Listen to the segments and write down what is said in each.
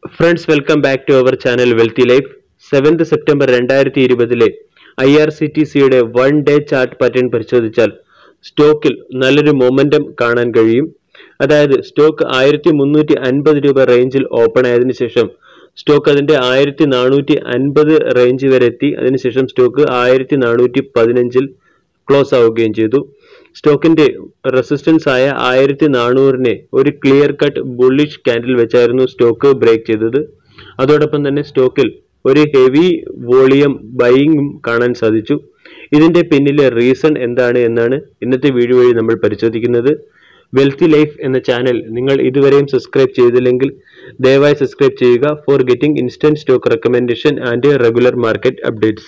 friends welcome back to our channel wealthy life seventh September രണ്ടായിരത്തി ഇരുപതിലെ I R C T സിയുടെ one day chart pattern പരിശോധിച്ചാൽ സ്റ്റോക്കിൽ നല്ലൊരു മൊമെന്റം കാണാൻ കഴിയും അതായത് സ്റ്റോക്ക് ആയിരത്തി മുന്നൂറ്റി അൻപത് രൂപ റേഞ്ചിൽ ഓപ്പൺ ആയതിനു ശേഷം സ്റ്റോക്ക് അതിന്റെ ആയിരത്തി നാനൂറ്റി അൻപത് റേഞ്ച് വരെ എത്തി അതിനുശേഷം സ്റ്റോക്ക് ആയിരത്തി നാനൂറ്റി പതിനഞ്ചിൽ ക്ലോസ് ആവുകയും ചെയ്തു സ്റ്റോക്കിന്റെ റെസിസ്റ്റൻസ് ആയ ആയിരത്തി നാനൂറിനെ ഒരു ക്ലിയർ കട്ട് ബുള്ളിഷ് ക്യാൻഡിൽ വെച്ചായിരുന്നു സ്റ്റോക്ക് ബ്രേക്ക് ചെയ്തത് അതോടൊപ്പം തന്നെ സ്റ്റോക്കിൽ ഒരു ഹെവി വോളിയം ബൈയിങ്ങും കാണാൻ സാധിച്ചു ഇതിന്റെ പിന്നിലെ റീസൺ എന്താണ് എന്നാണ് ഇന്നത്തെ വീഡിയോ വഴി നമ്മൾ പരിശോധിക്കുന്നത് വെൽത്തി ലൈഫ് എന്ന ചാനൽ നിങ്ങൾ ഇതുവരെയും സബ്സ്ക്രൈബ് ചെയ്തില്ലെങ്കിൽ ദയവായി സബ്സ്ക്രൈബ് ചെയ്യുക for getting instant stock recommendation and regular market updates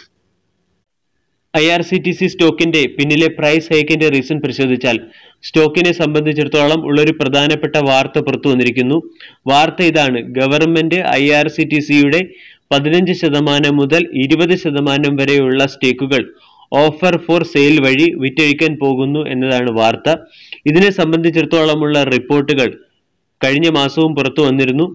I R C T C സ്റ്റോക്കിന്റെ പിന്നിലെ പ്രൈസ് ഹൈക്കിന്റെ റീസൺ പരിശോധിച്ചാൽ സ്റ്റോക്കിനെ സംബന്ധിച്ചിടത്തോളം ഉള്ളൊരു പ്രധാനപ്പെട്ട വാർത്ത പുറത്തു വന്നിരിക്കുന്നു വാർത്ത ഇതാണ് government I R C T സിയുടെ പതിനഞ്ച് ശതമാനം മുതൽ ഇരുപത് ശതമാനം വരെയുള്ള സ്റ്റേക്കുകൾ ഓഫർ ഫോർ സെയിൽ വഴി വിറ്റഴിക്കാൻ പോകുന്നു എന്നതാണ് വാർത്ത ഇതിനെ സംബന്ധിച്ചിടത്തോളമുള്ള റിപ്പോർട്ടുകൾ കഴിഞ്ഞ മാസവും പുറത്തു വന്നിരുന്നു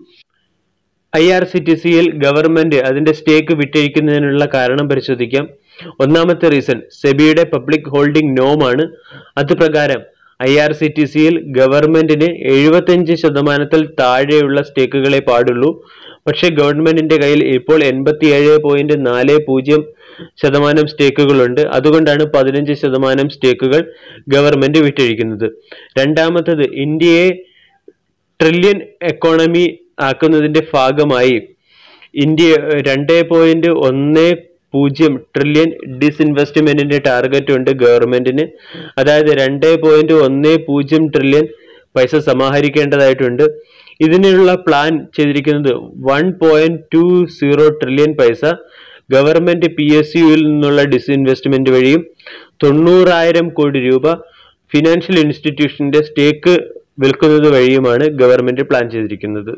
ഐ ആർ സി ടി സിയിൽ ഗവൺമെന്റ് അതിന്റെ സ്റ്റേക്ക് വിറ്റഴിക്കുന്നതിനുള്ള കാരണം പരിശോധിക്കാം ഒന്നാമത്തെ റീസൺ സെബിയുടെ പബ്ലിക് ഹോൾഡിംഗ് നോമാണ് അത് പ്രകാരം ഐ ആർ സി ടി സിയിൽ ഗവൺമെന്റിന് എഴുപത്തഞ്ച് ശതമാനത്തിൽ താഴെയുള്ള സ്റ്റേക്കുകളെ പാടുള്ളൂ പക്ഷേ ഗവൺമെന്റിന്റെ കയ്യിൽ ഇപ്പോൾ എൺപത്തിയേഴ് പോയിന്റ് നാല് പൂജ്യം ശതമാനം സ്റ്റേക്കുകളുണ്ട് അതുകൊണ്ടാണ് പതിനഞ്ച് ശതമാനം സ്റ്റേക്കുകൾ ഗവൺമെന്റ് വിറ്റഴിക്കുന്നത് രണ്ടാമത്തത് ഇന്ത്യയെ ട്രില്യൺ എക്കോണമി ആക്കുന്നതിന്റെ ഭാഗമായി ഇന്ത്യ രണ്ട് പോയിന്റ് ഒന്ന് പൂജ്യം ട്രില്യൺ ഡിസ്ഇൻവെസ്റ്റ്മെന്റിന്റെ ടാർഗറ്റ് ഉണ്ട് ഗവൺമെന്റിന് അതായത് രണ്ട് പോയിന്റ് ഒന്ന് പൂജ്യം ട്രില്യൺ പൈസ സമാഹരിക്കേണ്ടതായിട്ടുണ്ട് ഇതിനുള്ള പ്ലാൻ ചെയ്തിരിക്കുന്നത് one point two zero trillion paisa government P S യുവിൽ നിന്നുള്ള ഡിസ്ഇൻവെസ്റ്റ്മെന്റ് വഴിയും തൊണ്ണൂറായിരം കോടി രൂപ ഫിനാൻഷ്യൽ ഇൻസ്റ്റിറ്റ്യൂഷന്റെ സ്റ്റേക്ക് വിൽക്കുന്നത് വഴിയുമാണ് ഗവൺമെന്റ് പ്ലാൻ ചെയ്തിരിക്കുന്നത്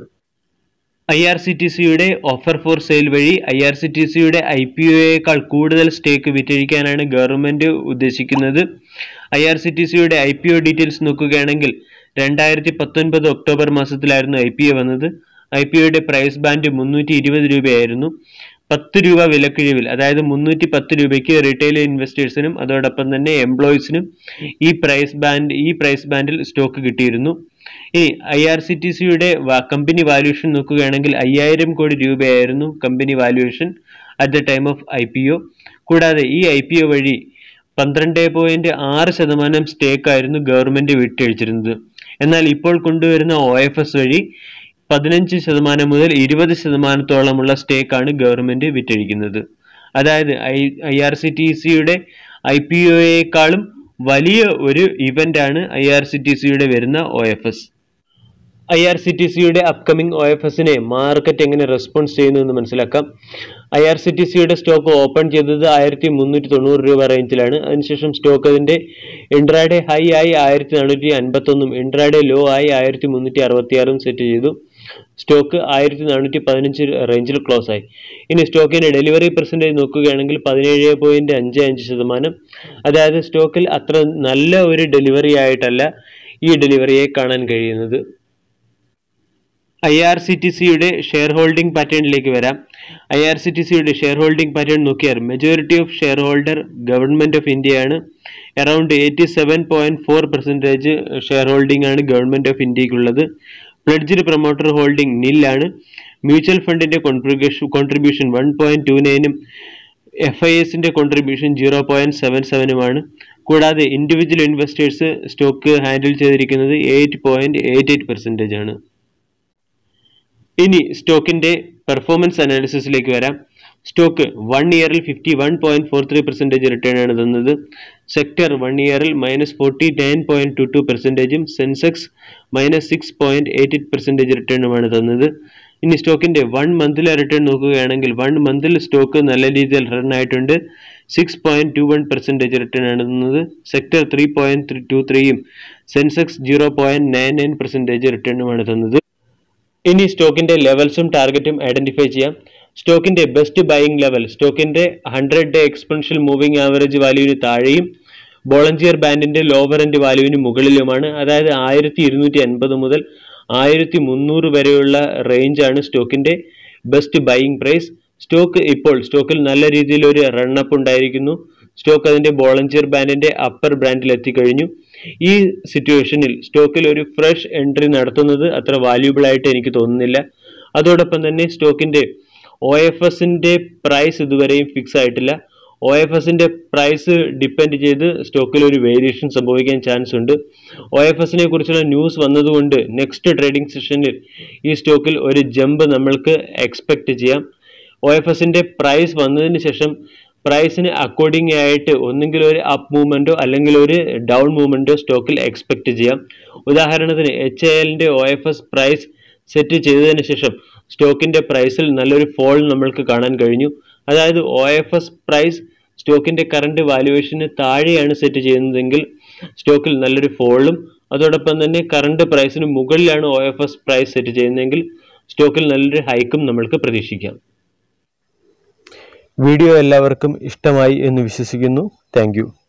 ഐ ആർ സി ടി സിയുടെ ഓഫർ ഫോർ സെയിൽ വഴി ഐ ആർ സി ടി സിയുടെ ഐ പി ഒയേക്കാൾ കൂടുതൽ സ്റ്റേക്ക് വിറ്റഴിക്കാനാണ് ഗവൺമെന്റ് ഉദ്ദേശിക്കുന്നത് ഐ ആർ സി ടി സിയുടെ ഐ പി ഒ ഡീറ്റെയിൽസ് നോക്കുകയാണെങ്കിൽ രണ്ടായിരത്തി പത്തൊൻപത് ഒക്ടോബർ മാസത്തിലായിരുന്നു ഐ പി ഒ വന്നത് ഐ പി ഒയുടെ പ്രൈസ് ബാൻഡ് മുന്നൂറ്റി ഇരുപത് രൂപയായിരുന്നു പത്ത് രൂപ വിലക്കിഴിവിൽ അതായത് മുന്നൂറ്റി പത്ത് രൂപയ്ക്ക് റീറ്റെയിൽ ഇൻവെസ്റ്റേഴ്സിനും അതോടൊപ്പം തന്നെ എംപ്ലോയീസിനും ഈ പ്രൈസ് ബാൻഡ് ഈ പ്രൈസ് ബാൻഡിൽ സ്റ്റോക്ക് കിട്ടിയിരുന്നു ഇനി ഐ ആർ സി ടി സിയുടെ കമ്പനി വാല്യൂഷൻ നോക്കുകയാണെങ്കിൽ അയ്യായിരം കോടി രൂപയായിരുന്നു company valuation at the time of I P O കൂടാതെ ഈ ഐ പി ഒ വഴി പന്ത്രണ്ട് പോയിന്റ് ആറ് ശതമാനം സ്റ്റേക്ക് ആയിരുന്നു ഗവൺമെന്റ് വിട്ടഴിച്ചിരുന്നത് എന്നാൽ ഇപ്പോൾ കൊണ്ടുവരുന്ന ഒ എഫ് എസ് വഴി പതിനഞ്ച് ശതമാനം മുതൽ ഇരുപത് ശതമാനത്തോളമുള്ള സ്റ്റേക്കാണ് ഗവൺമെന്റ് വിറ്റഴിക്കുന്നത് അതായത് I I R C T സിയുടെ ഐ പി ഒയേക്കാളും വലിയ ഒരു ഇവന്റ് ആണ് ഐ ആർ സി ടി സിയുടെ വരുന്ന O F S I R C T സിയുടെ അപ്കമിംഗ് ഒ എഫ് എസിനെ മാർക്കറ്റ് എങ്ങനെ റെസ്പോൺസ് ചെയ്യുന്നു എന്ന് മനസ്സിലാക്കാം ഐ ആർ സി ടി സിയുടെ സ്റ്റോക്ക് ഓപ്പൺ ചെയ്തത് ആയിരത്തി മുന്നൂറ്റി തൊണ്ണൂറ് രൂപ റേഞ്ചിലാണ് അതിനുശേഷം സ്റ്റോക്ക് അതിന്റെ ഇൻട്രാഡേ ഹൈ ആയി ആയിരത്തി നാനൂറ്റി അൻപത്തൊന്നും ഇൻട്രാഡേ ലോ ആയി ആയിരത്തി മുന്നൂറ്റി അറുപത്തിയാറും സെറ്റ് ചെയ്തു സ്റ്റോക്ക് ആയിരത്തി നാനൂറ്റി പതിനഞ്ച് റേഞ്ചിൽ ക്ലോസ് ആയി ഇനി സ്റ്റോക്കിന്റെ ഡെലിവറി പെർസെൻറ്റേജ് നോക്കുകയാണെങ്കിൽ പതിനേഴ് പോയിന്റ് അഞ്ച് അഞ്ച് ശതമാനം അതായത് സ്റ്റോക്കിൽ അത്ര നല്ല ഒരു ഡെലിവറി ആയിട്ടല്ല ഈ ഡെലിവറിയെ കാണാൻ കഴിയുന്നത് ഐ ആർ സി ടി സിയുടെ ഷെയർ ഹോൾഡിംഗ് പാറ്റേണിലേക്ക് വരാം ഐ ആർ സി ടി സിയുടെ ഷെയർ ഹോൾഡിംഗ് പാറ്റേൺ നോക്കിയാൽ majority of share holder government of ഇന്ത്യയാണ് around eighty seven point four percentage share holding ആണ് ഗവൺമെന്റ് ഓഫ് ഇന്ത്യക്കുള്ളത് പ്ലഡ്ജ്ഡ് പ്രൊമോട്ടർ ഹോൾഡിംഗ് നില്ലാണ് mutual ഫണ്ടിന്റെ contribution contribution one point two നയനും F I എസിന്റെ contribution zero point seven സെവനുമാണ് കൂടാതെ individual investors stock handle ചെയ്തിരിക്കുന്നത് eight point eight eight percentage ആണ് ഇനി സ്റ്റോക്കിന്റെ പെർഫോമൻസ് അനാലിസിസിലേക്ക് വരാം സ്റ്റോക്ക് വൺ ഇയറിൽ fifty one point four three percentage return ആണ് തന്നത് സെക്ടർ വൺ ഇയറിൽ minus forty nine point two two പെർസെൻറ്റേജും Sensex minus six point eight eight percentage റിട്ടേണുമാണ് തന്നത് ഇനി സ്റ്റോക്കിന്റെ വൺ മന്തിലെ റിട്ടേൺ നോക്കുകയാണെങ്കിൽ വൺ മന്തിൽ സ്റ്റോക്ക് നല്ല രീതിയിൽ റൺ ആയിട്ടുണ്ട് six point two one percentage return ആണ് തന്നത് sector three point three two ത്രീയും Sensex zero point nine nine percentage റിട്ടേണുമാണ് തന്നത് ഇനി സ്റ്റോക്കിന്റെ ലെവൽസും ടാർഗറ്റും ഐഡന്റിഫൈ ചെയ്യാം സ്റ്റോക്കിന്റെ ബെസ്റ്റ് ബൈയിങ് ലെവൽ സ്റ്റോക്കിന്റെ hundred day exponential moving average വാല്യൂവിന് താഴെയും ബോളഞ്ചിയർ ബാൻഡിന്റെ ലോവർ എൻഡ് വാല്യൂവിന് മുകളിലുമാണ് അതായത് ആയിരത്തി ഇരുന്നൂറ്റി അൻപത് മുതൽ ആയിരത്തി മുന്നൂറ് വരെയുള്ള റേഞ്ചാണ് സ്റ്റോക്കിന്റെ ബെസ്റ്റ് ബൈയിങ് പ്രൈസ് സ്റ്റോക്ക് ഇപ്പോൾ സ്റ്റോക്കിൽ നല്ല രീതിയിൽ ഒരു റണ്ണപ്പ് ഉണ്ടായിരിക്കുന്നു സ്റ്റോക്ക് അതിന്റെ ബോളഞ്ചിയർ ബാൻഡിന്റെ അപ്പർ ബ്രാൻഡിൽ എത്തിക്കഴിഞ്ഞു ഈ സിറ്റുവേഷനിൽ സ്റ്റോക്കിൽ ഒരു ഫ്രഷ് എൻട്രി നടത്തുന്നത് അത്ര വാല്യൂബിൾ ആയിട്ട് എനിക്ക് തോന്നുന്നില്ല അതോടൊപ്പം തന്നെ സ്റ്റോക്കിന്റെ ഒ എഫ് എസിന്റെ പ്രൈസ് ഇതുവരെയും ഫിക്സ് ആയിട്ടില്ല ഒ എഫ് എസിന്റെ പ്രൈസ് ഡിപ്പെൻഡ് ചെയ്ത് സ്റ്റോക്കിൽ ഒരു വേരിയേഷൻ സംഭവിക്കാൻ ചാൻസ് ഉണ്ട് ഒ എഫ് എസിനെ കുറിച്ചുള്ള ന്യൂസ് വന്നതുകൊണ്ട് നെക്സ്റ്റ് ട്രേഡിംഗ് സെഷനിൽ ഈ സ്റ്റോക്കിൽ ഒരു ജമ്പ് നമ്മൾക്ക് എക്സ്പെക്ട് ചെയ്യാം ഒ എഫ് എസിന്റെ പ്രൈസ് വന്നതിന് ശേഷം പ്രൈസിന് അക്കോർഡിംഗ് ആയിട്ട് ഒന്നെങ്കിൽ ഒരു അപ്പ് മൂവ്മെന്റോ അല്ലെങ്കിൽ ഒരു ഡൗൺ മൂവ്മെന്റോ സ്റ്റോക്കിൽ എക്സ്പെക്ട് ചെയ്യാം ഉദാഹരണത്തിന് എച്ച് എ എല്ലിന്റെ O F S price set ചെയ്തതിന് ശേഷം സ്റ്റോക്കിന്റെ പ്രൈസിൽ നല്ലൊരു ഫോൾ നമ്മൾക്ക് കാണാൻ കഴിഞ്ഞു അതായത് ഒ എഫ് എസ് പ്രൈസ് സ്റ്റോക്കിന്റെ കറണ്ട് വാല്യുവേഷന് താഴെയാണ് സെറ്റ് ചെയ്യുന്നതെങ്കിൽ സ്റ്റോക്കിൽ നല്ലൊരു ഫോളും അതോടൊപ്പം തന്നെ കറണ്ട് പ്രൈസിന് മുകളിലാണ് O F S price set ചെയ്യുന്നതെങ്കിൽ സ്റ്റോക്കിൽ നല്ലൊരു ഹൈക്കും നമ്മൾക്ക് പ്രതീക്ഷിക്കാം വീഡിയോ എല്ലാവർക്കും ഇഷ്ടമായി എന്ന് വിശ്വസിക്കുന്നു താങ്ക്